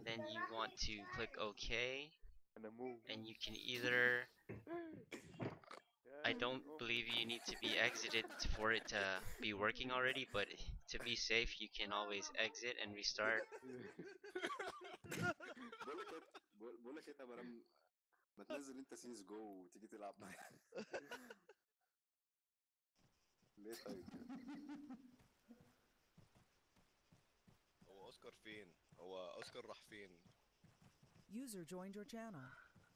then you want to click OK, انا مو and you can either. I don't believe you need to be exited for it to be working already, but to be safe, you can always exit and restart. بقول لك إيه- بقول بقول لك ايه يا مرام ما تنزل انت سينز جو وتيجي تلعب معايا ليه طيب هو اوسكار فين هو اوسكار راح فين User joined your channel.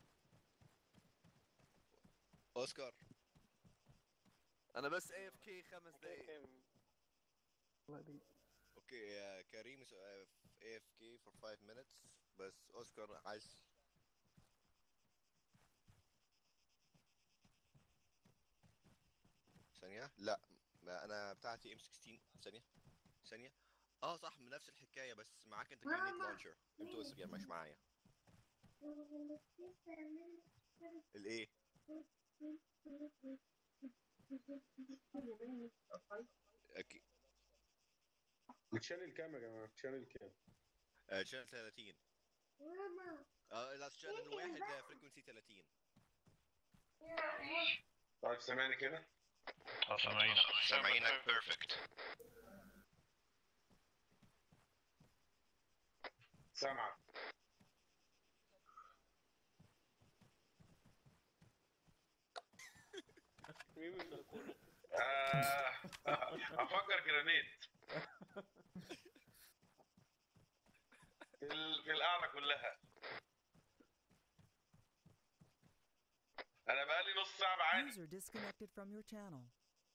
اوسكار انا بس اي اف كي خمس دقايق اوكي يا كريم اي اف كي فور 5 minutes بس اوسكار عايز ثانية لا ما انا بتاعتي ام 16 ثانية ثانية اه صح نفس الحكاية بس معاك انت جرينيت لانشر انت اوسكار مش معايا الايه اكيد الشانل كام يا جماعه الشانل كام آه، شانل 30 اه لا شانل واحد فريكونسي 30 طيب سامعني كده اه سامعينك سامعينك بيرفكت سامعك آه، افكر جرانيت في ال- في القعده كلها انا بقالي نص ساعه بعاني User disconnected from your channel.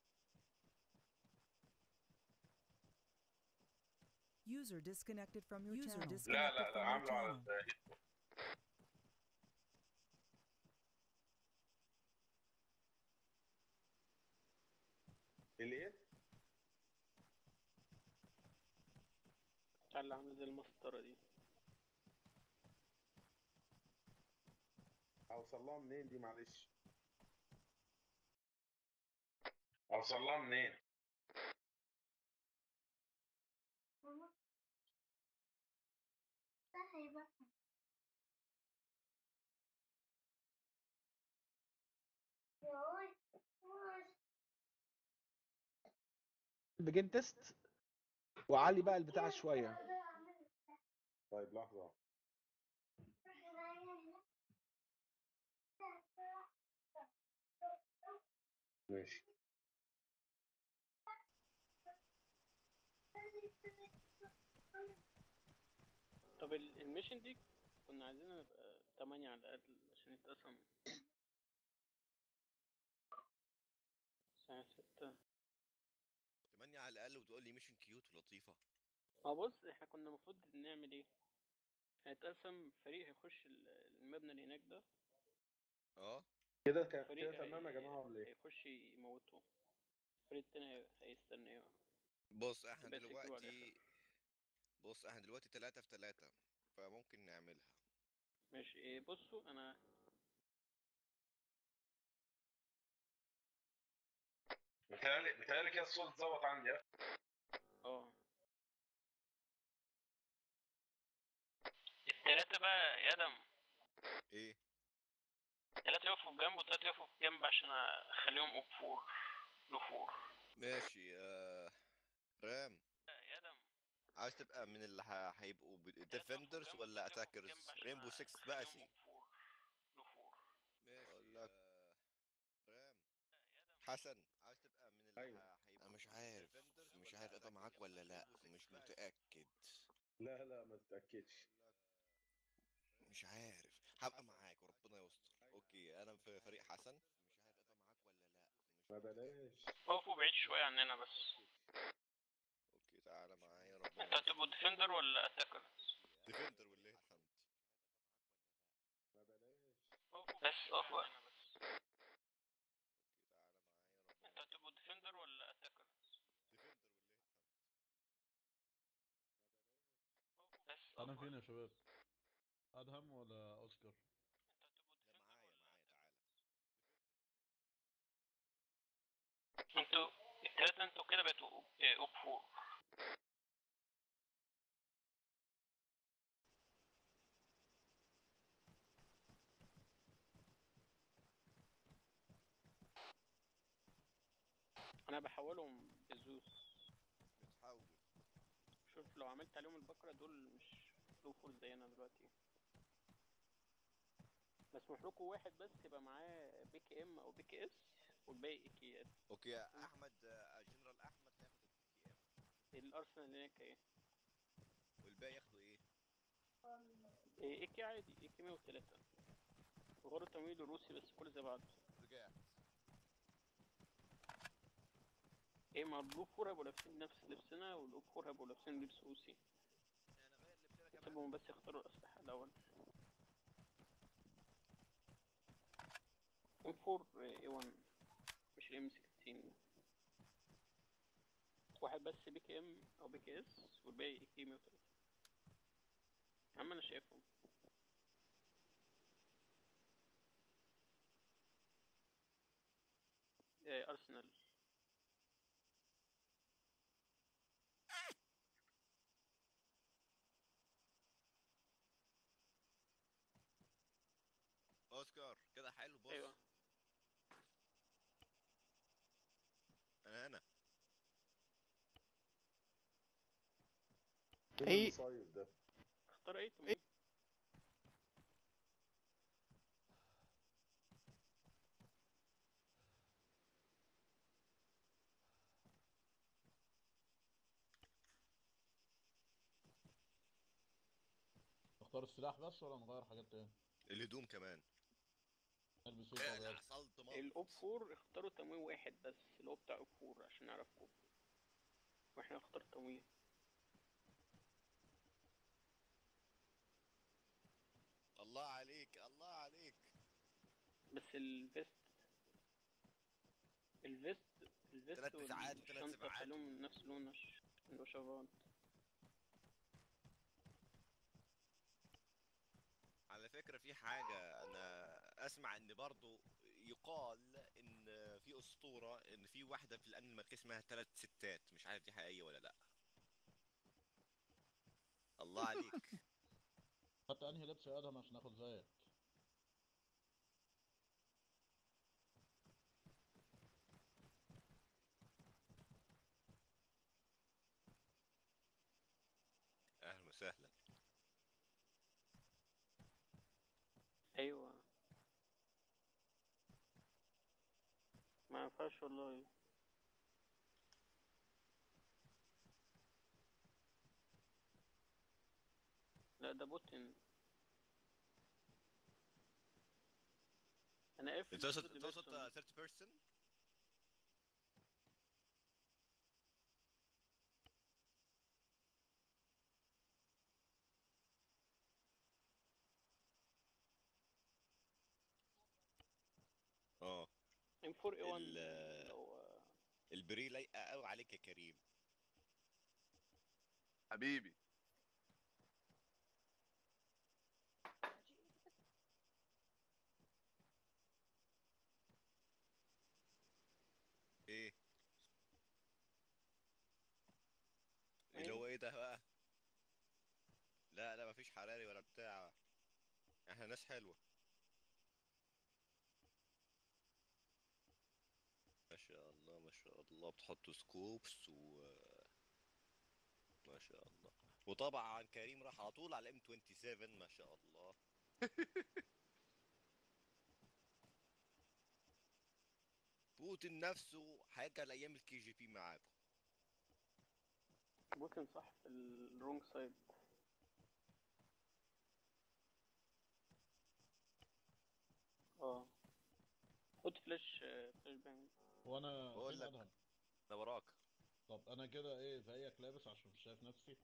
User disconnected from your لا channel. لا disconnected لا from your عامله على channel. الهيت الايه؟ اللي عامله زي المسطره دي اوصل لها منين دي معلش اوصل لها منين بجين تيست وعلي بقى البتاع شويه طيب لحظه ماشي طب ال- الميشن دي كنا عايزين نبقى تمانية على الأقل عشان يتقسم الساعة ستة 8 على الاقل وتقول لي ميشن كيوت ولطيفه اه بص احنا كنا المفروض نعمل ايه هيتقسم فريق هيخش ال- المبنى اللي هناك ده اه كده ك- فريق كده تمام يا هي- جماعه ولا ايه؟ هيخش يموتوه الفريق التاني هي- هيستنى بص احنا بس يكتبوا على دلوقتي بص احنا دلوقتي 3 في 3 فممكن نعملها ماشي إيه بصوا انا متهيألي متهيألي كده الصوت اتظبط عندي ها؟ اه التلاتة بقى يا ادم ايه التلاتة يقفوا في جنب والتلاتة يقفوا في جنب عشان اخليهم اوفور لفور ماشي آه رام يا ادم عايز تبقى من اللي ه- هيبقوا ديفندرز ولا اتاكرز رينبو 6 بقى سي ماشي لك رام حسن عايز تبقى من اللي أيوة. ه- هيبقوا مش عارف مش عارف ابقى معاك ولا لا مش متاكد لا لا ما تتأكدش مش عارف هبقى معاك وربنا يستر اوكي انا في فريق حسن مش عارف ابقى معاك ولا لا ما بلاش وقفوا بعيد شوية عننا بس اوكي تعالى معايا ربنا انتوا هتبقوا ديفندر ولا اتاكر ديفندر والله الحمد ما بلاش بس اقفوا هنا بس اوكي تعالى معايا ربنا انتوا هتبقوا ديفندر ولا اتاكر ديفندر والله الحمد بس انا اقفوا فين هنا. يا شباب ادهم ولا اوسكار لا معايا معايا تعالى انتوا التلاتة انتوا كده بقيتوا اوب فور انا بحولهم بزوس بتحاول شوف لو عملت عليهم البكرة دول مش لو فور زينا دلوقتي مسموح لكم واحد بس يبقى معاه بي كي ام او بي كي اس والباقي ايكيات اوكي يا احمد آه، جنرال احمد هياخد الكي ام الارسنال هناك ايه والباقي ياخدوا ايه ايه ايكي عادي ايكي 103 وغير التمويل الروسي بس كل زي بعض رجعت ايه ما البلو فور هيبقوا لابسين نفس لبسنا والاوب فور هيبقوا لابسين لبس روسي يعني غير لبسنا كمان سيبهم بس يختاروا الاسلحة الاول ام 4 اي 1 مش الام 16 واحد بس بي كي ام او بي كي اس والباقي اي كي 103 يا عم انا شايفهم إيه، ارسنال اوسكار كده حلو بص ايوه انا هنا فين أي- المصايب ده اختار اي تمويل نختار السلاح بس ولا نغير حاجات تاني؟ الهدوم كمان نلبس ايه اقلع طب صلت الاوب فور اختاروا تمويل واحد بس اللي هو بتاع اوب فور عشان نعرفكم واحنا نختار تمويل الله عليك الله عليك بس الفيست الفيست الفيست تلات ساعات وتلات والشنطة سبعات. خليهم نفس لون الش- الوشرات على فكرة في حاجة أنا أسمع إن برضو يقال إن في أسطورة إن في واحدة في الأنمي المركزي اسمها ثلاث ستات مش عارف دي حقيقية ولا لأ الله عليك خدت انهي لبس يا ادهم عشان اخد زيك أهلا وسهلا ايوه ما ينفعش والله لا ده بوتين انا قافل أنت تقصد الفيديو تقصد بيرسون. ثيرد بيرسون؟ اه ام 4 اي 1 ال- اللي هو البري لايقة قوي عليك يا كريم حبيبي ايه اللي هو ايه ده بقى لا لا مفيش حراري ولا بتاع احنا ناس حلوة ما شاء الله ما شاء الله بتحطوا سكوبس و ما شاء الله وطبعا كريم راح على طول على ام 27 ما شاء الله بوتين نفسه هيرجع لايام الكي جي بي معاكم بوتين صح في الرونج سايد اه خد فلاش فلاش بانج وانا بقول فين لك. ادهم انا وراك طب انا كده ايه زيك لابس عشان مش شايف نفسي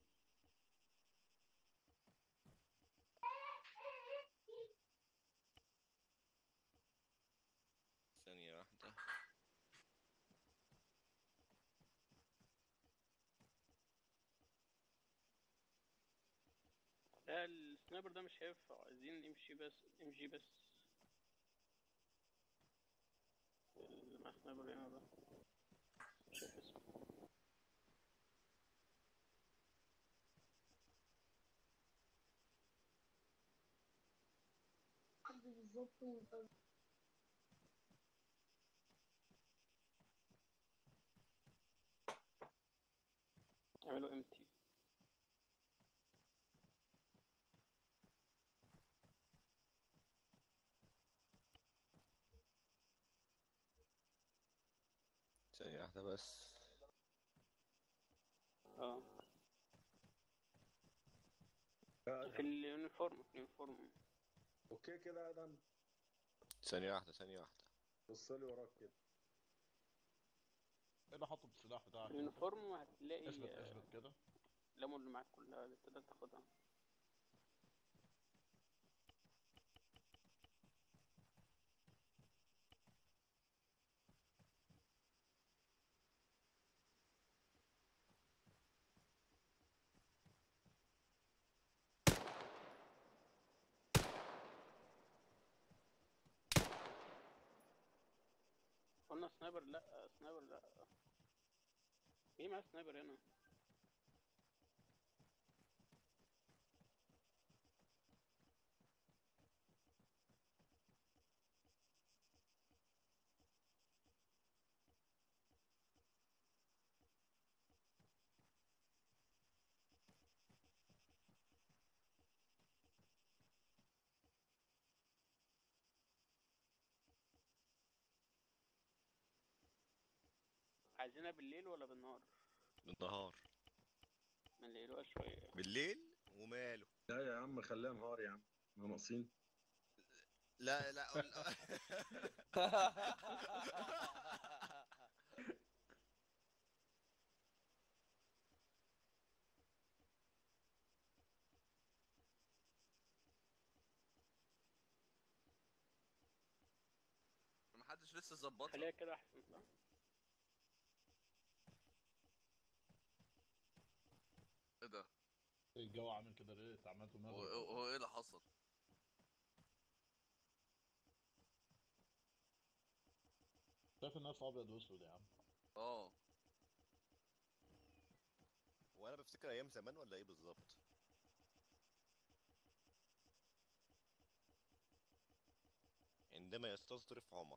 ثانية واحدة لا السنايبر ده مش هينفع عايزين امشي بس ام جي بس اللي مع سنايبر هنا ده مش عارف اسمه ثانية واحدة بس اه في اليونيفورم في اليونيفورم اوكي كده يا ادم ثانية واحدة ثانية واحدة بص لي وراك كده ايه اللي حاطه بالسلاح بتاعك اليونيفورم هتلاقي اثبت آه، اثبت كده الأمور اللي معاك كلها اللي تقدر تاخدها قلنا سنايبر لا سنايبر لا ايه معاه سنايبر هنا عايزينها بالليل ولا بالنهار بالنهار بالليل بقى شوية بالليل وماله لا يا عم خليها نهار يا عم احنا ناقصين لا لا قول- محدش لسه ظبطها خليها كده احسن صح ايه ده إيه الجو عامل كده ليه عملته هو ماله هو ايه اللي حصل شايف الناس ابيض واسود يا عم اه وانا بفتكر ايام زمان ولا ايه بالظبط عندما يستظرف عمر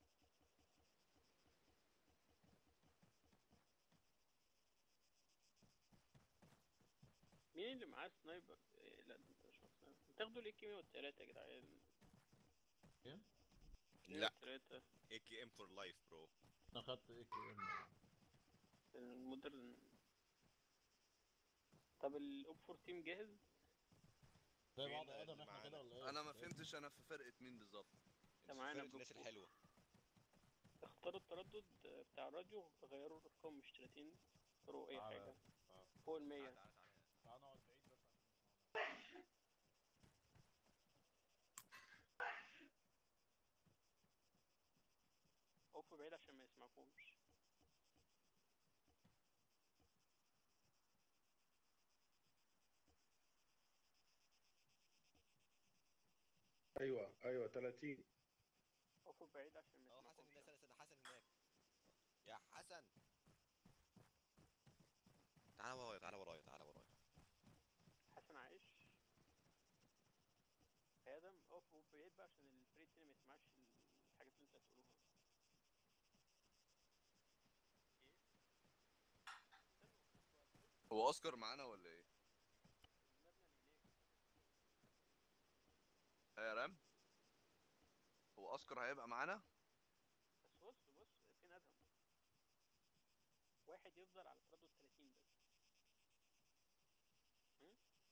مين اللي معاه سنايبر إيه لا ده انت مش معاه سنايبر تاخدوا الاي كي 103 يا جدعان ايه؟ لا 103 اي كي ام فور لايف برو انا خدت ايه كي ام المودرن طب الاوب 14 جاهز زي فين بعض يا ادم اللي احنا معانا؟ كده ولا ايه؟ انا ما إيه؟ فهمتش انا في فرقة مين بالظبط ده معانا فرقة الناس بروك. الحلوة اختاروا التردد بتاع الراديو غيروا الارقام مش 30 اختاروا اي تعالى. حاجة آه. فوق ال 100 تعال نقعد بعيد بس عشان نسمع. اوف بعيد عشان ما يسمعكمش ايوه ايوه 30 اوف بعيد عشان ما اه حسن يسمعكمش الناس انا حسن هناك يا حسن تعالى ورايا تعالى ورايا تعالى ورايا حسن عايش يا ادم اوف بعيد بقى عشان الفريق التاني ما يسمعش الحاجات اللي انت هتقولوها هو اوسكار معانا ولا ايه؟ ايه يا رام؟ هو اوسكار هيبقى معانا؟ بس بص بص فين ادهم واحد يفضل على تردد 30 بس هم؟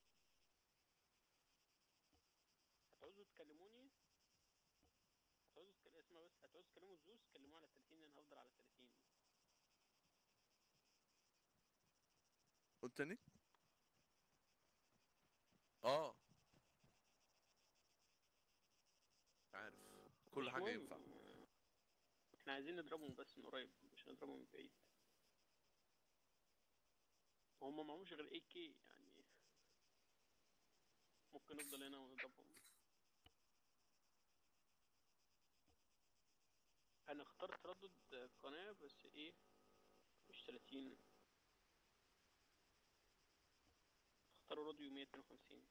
هتعوزوا تكلموني هتعوزوا تكلموا اسمع بس هتعوزوا تكلموا زوس كلموه على 30 انا هفضل على 30 قول تاني؟ اه عارف كل مش حاجة مهم. ينفع احنا عايزين نضربهم بس من قريب مش نضربهم من بعيد هم معهمش غير اي كي يعني ممكن نفضل هنا ونضربهم انا اخترت تردد قناة بس ايه مش 30 اختاروا راديو 152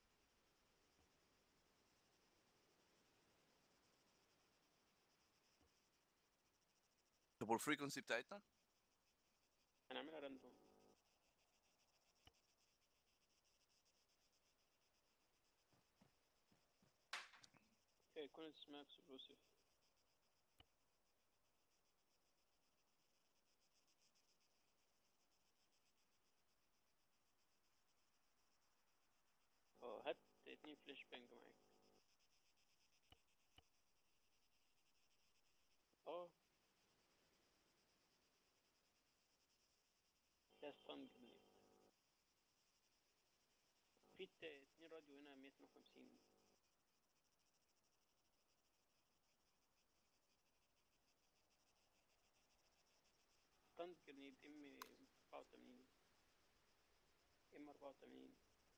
طب والفريكونسي بتاعتنا؟ هنعملها راندوم هي يكون اسمها اكسكلوسيف اتنين فلاش بانج معاك اه ده ستان جرينيد في ات- اتنين راديو هنا 152 ستان جرينيد ام 84 ام 84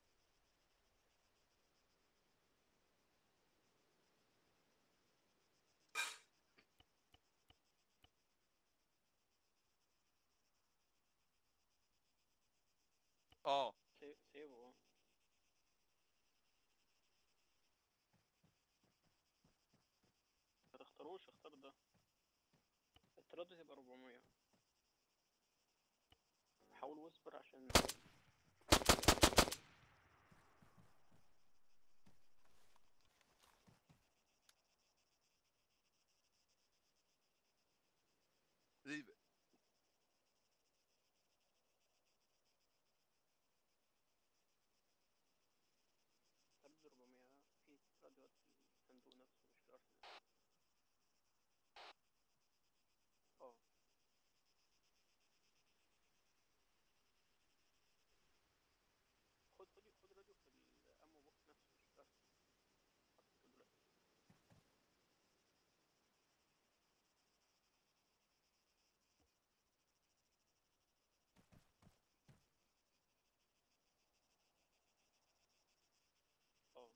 اه سي- سيبه اه ما تختاروش اختار ده التردد هيبقى 400 حاول واصبر عشان leave it تردد 400 في راديوات في الصندوق نفسه مش في الارسنال اه خد خد خد راديو في الامو بوكس نفسه مش في الارسنال حطيته دلوقتي اه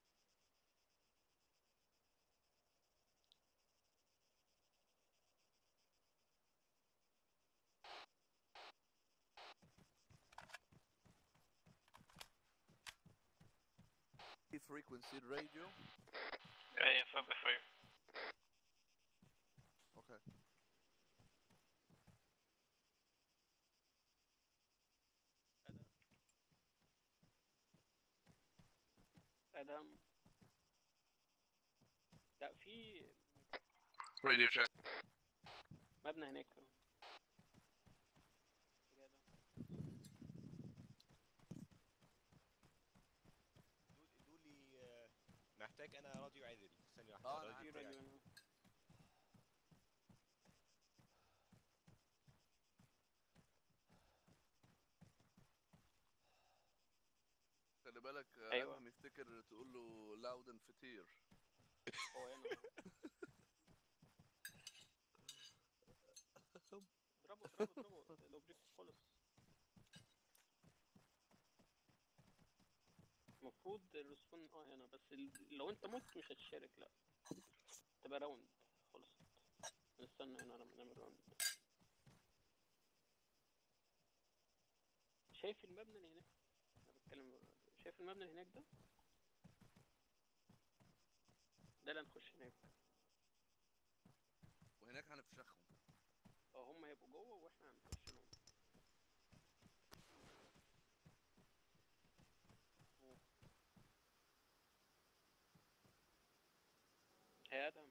في frequency radio ايه فاب اف اوكي ادم لا في radio check مبنى هناك قولوا لي آه، محتاج انا راديو عدل ثانيه واحده اه انا في راديو راديو بتاعي. هنا خلي بالك آه، أيوة. ادهم يفتكر تقول له loud and فطير هو هنا اضربه اضربه اضربه لو بريك خالص المفروض الريسبون اه هنا بس ال- لو انت مت مش هتشارك لا تبقى راوند خلصت نستنى هنا لما نعمل راوند شايف المبنى اللي هناك انا بتكلم شايف المبنى اللي هناك ده ده اللي هنخش هناك وهناك هنفشخهم اه هم هيبقوا جوه واحنا هنخش لهم يا ادم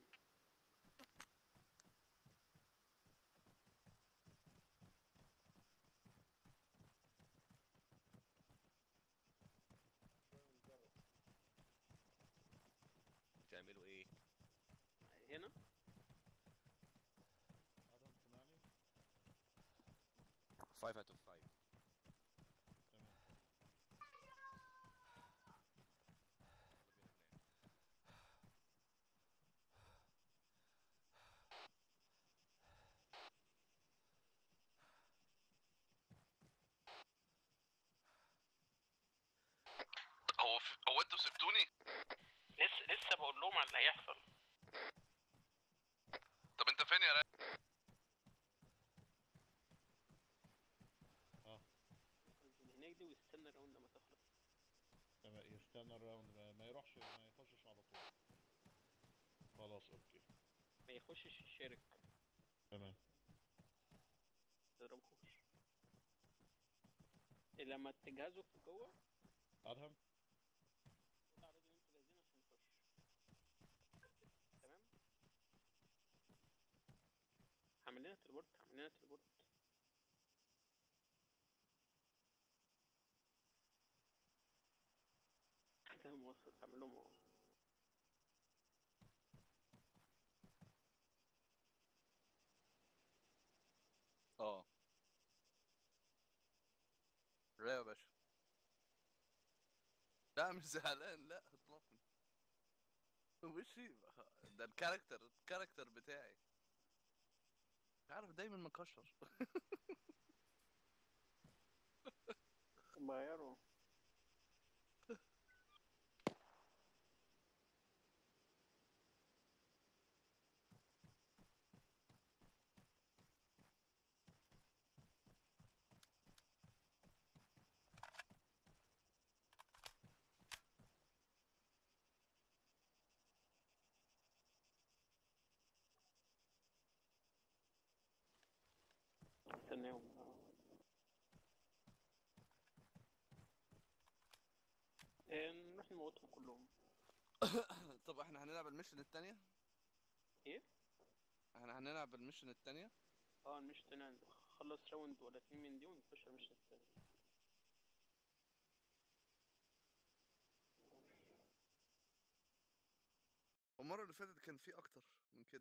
تعملوا ايه هنا ادهم سامعني 5 out of 5 تمام هو هو انتوا سبتوني لسه لسه بقول لهم على اللي هيحصل طب انت فين يا راجل اه انزل هناك دي واستنى الراوند لما تخلص تمام يستنى الراوند ما, ما يروحش ما يخشش على طول خلاص اوكي ما يخشش يشارك تمام تضربهوش لما تجهزوا في جوه ادهم خد على الراديو انتوا جاهزين عشان نخش تمام هعمل لنا تليبورت هعمل لنا تليبورت سهم وسط اعمل لهم اهو اه رايق يا باشا لا مش زعلان لا اطلاقا وشي ده الكاركتر الكاركتر بتاعي مش عارف دايما مكشر بغيره استناهم آه، نروح نموتهم كلهم طب احنا هنلعب الميشن التانية ايه؟ احنا هنلعب الميشن التانية اه مش تنان خلص راوند ولا اتنين من دي ونخش مش التاني المرة اللي فاتت كان في اكتر من كده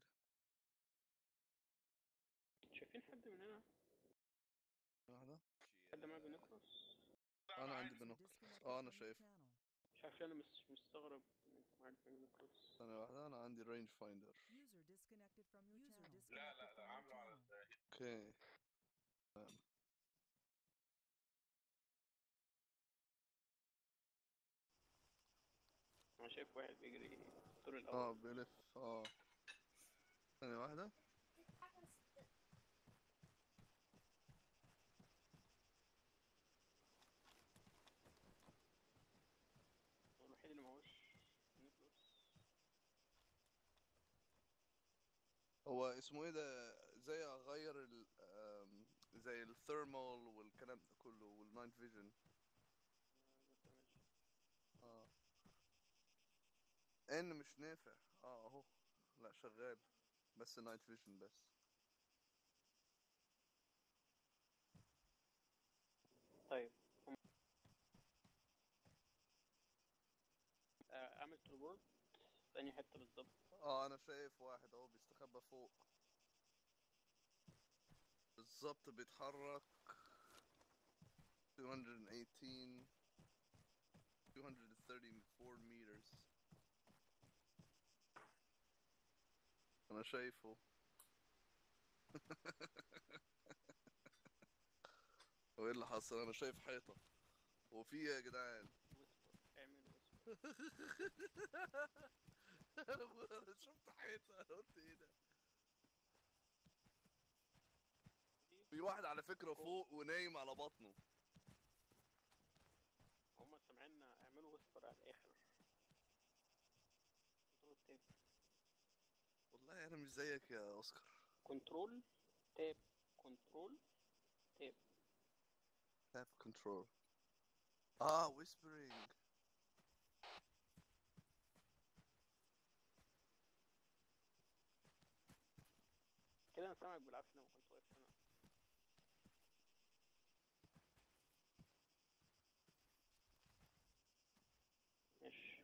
شايفين حد من هنا؟ واحدة حد معاه بنكروس؟ انا عندي User بنوكس disconnected اه انا from your شايف channel. مش عارف ليه انا مش مستغرب انكم عارفين بنكروس ثانية واحدة انا عندي رينج فايندر User disconnected from your channel. لا لا لا عامله على اوكي انا شايف واحد بيجري الدور اه الاول بيلف اه ثانية واحدة هو الوحيد اللي معهوش بنكروس هو اسمه ايه ده زي اغير ال آم، زي الثيرمال والكلام ده كله والنايت فيجن اه ان مش نافع اه اهو لا شغال بس نايت فيجن بس طيب هم- آه، اعمل تليبورت في انهي حته بالظبط اه انا شايف واحد اهو بيستخبى فوق بالظبط بيتحرك 218 234 meters انا شايفه هو ايه اللي حصل انا شايف حيطة وفي إيه يا جدعان ويسبر اعمل ويسبر انا شفت حيطة انا قلت ايه ده في واحد على فكرة فوق ونايم على بطنه هما سامعيننا اعملوا ويسبر على الاخر كنترول تاب والله انا مش زيك يا اوسكار كنترول تاب كنترول تاب تاب كنترول اه ويسبرينج كده انا سامعك بالعافيه لما كنت واقف هنا ماشي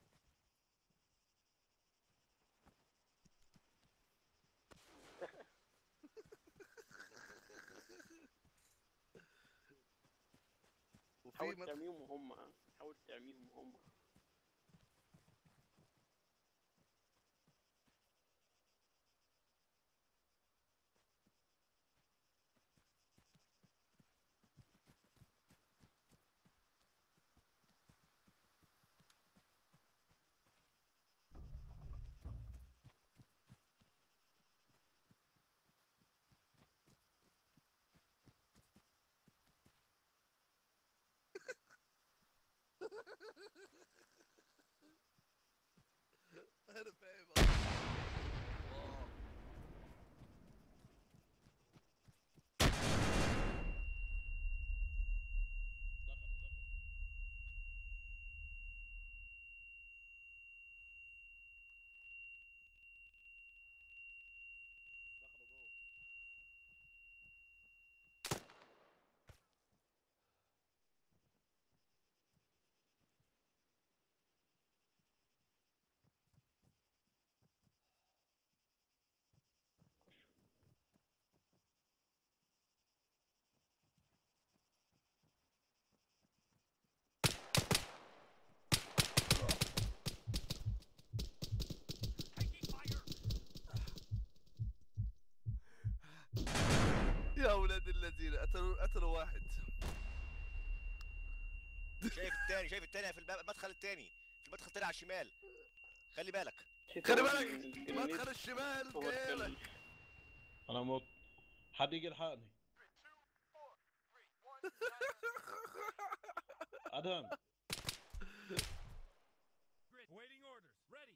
وفي حاول مدخل تعميهم وهم حاول تعميهم وهم انا فاهم الله دخلوا دخلوا دخلوا جوه قتلوا قتلوا واحد شايف التاني شايف التاني في الباب- المدخل التاني في المدخل التاني على الشمال خلي بالك خلي بالك مدخل الشمال جايلك انا موت حد يجي يلحقني ادهم Waiting orders. Ready.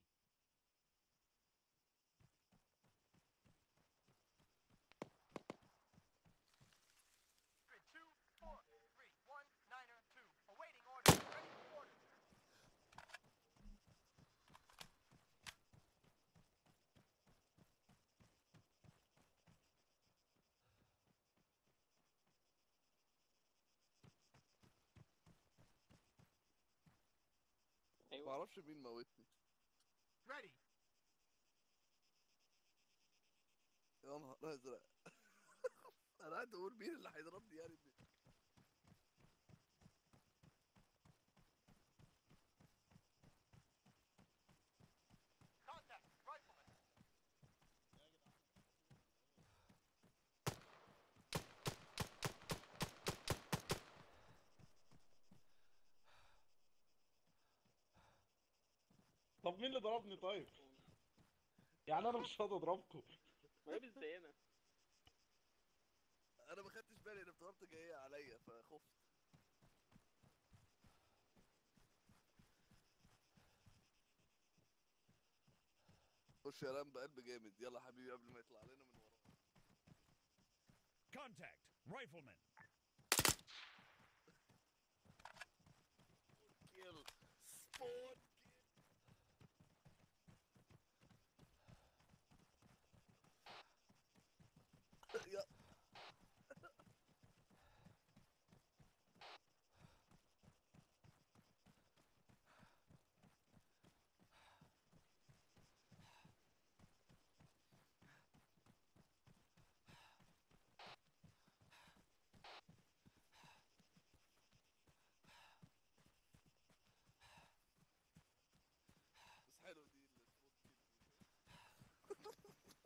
ما ايوه اعرفش مين موتني Ready. يا نهار ازرق انا قاعد اقول مين اللي هيضربني يعني طب مين اللي ضربني طيب يعني انا مش هقدر اضربكم ما لابس زينا انا ما خدتش بالي انا افتكرت جايه عليا فخفت خش يا رام بقلب جامد يلا حبيبي قبل ما يطلع لنا من ورا Contact. Rifleman. كيل سبون يا بس حلو دي السبوت كيل دي.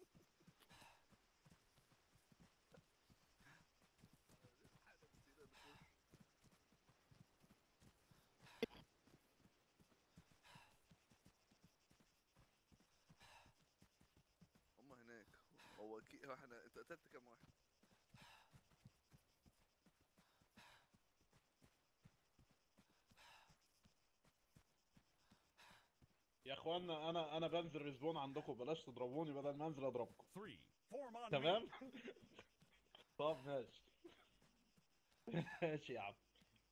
حاجة نسينا نخش. هم هناك هو كي هو احنا انت قتلت كام واحد؟ يا اخوانا انا انا بنزل ريسبون عندكم بلاش تضربوني بدل ما انزل اضربكم Three. Form on me. تمام طب ماشي ماشي يا عم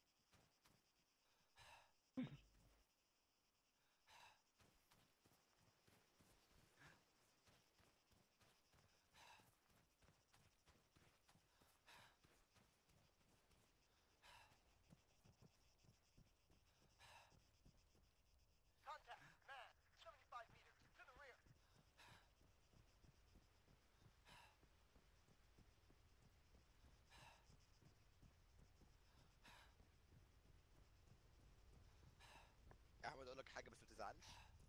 يا احمد اقول لك حاجه بس ما تزعلش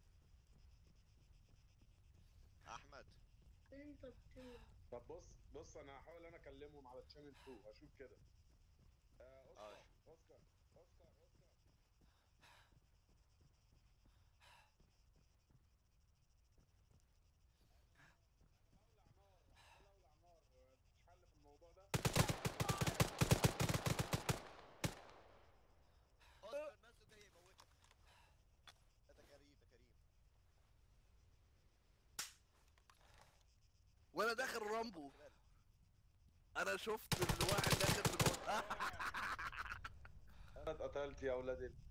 احمد انت بتقول طب بص بص انا هحاول انا اكلمهم على تشانل 2 اشوف كده آه اوسكار اوسكار اوسكار اوسكار اولع نار اولع نار مفيش حل في الموضوع ده اوسكار نفسه جاي يموتك ده كريم ده كريم وانا داخل رامبو انا شفت الواحد داخل في الموت انا اتقتلت يا اولاد ال-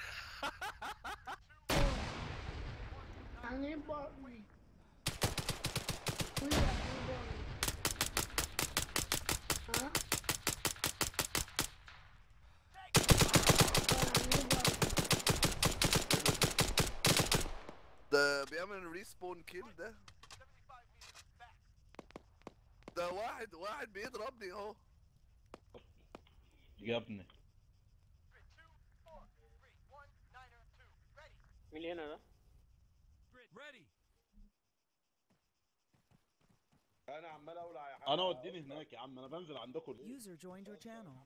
يعني ايه باربي قول يعني ايه باربي ها يعني ايه باربي ده بيعمل ريسبون كيل ده ده واحد واحد بيضربني اهو يا ابني مين اللي هنا ده؟ Ready. انا عمال اولع يا حاج انا وديني هناك يا عم انا بنزل عندكم ليه User joined your channel.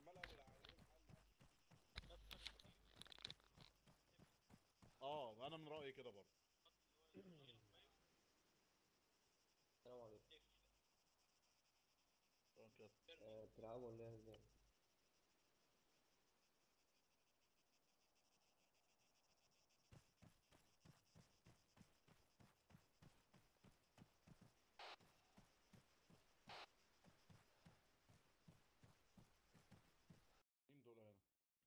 اه انا من رايي كده برضه السلام عليكم أوكي. آه، بتلعبوا ولا ايه ازاي؟ مين دول هنا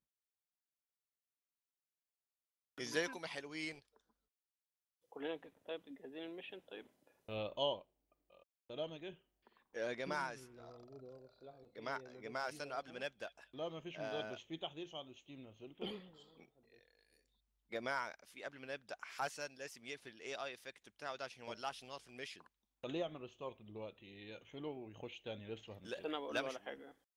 ازيكم يا حلوين كلنا كده طيب جاهزين الميشن طيب اه اه سلامة جه يا جماعه اللي موجود اهو بس لحظة جماعه في جماعه مودات استنوا قبل ما نبدا لا ما فيش آه. مودات بس في تحديث على الستيم نزلته جماعه في قبل ما نبدا حسن لازم يقفل الاي اي افكت بتاعه ده عشان ما يولعش النار في الميشن خليه يعمل ريستارت دلوقتي يقفله ويخش تاني لسه هن- لا انا بقول لا له مش على حاجه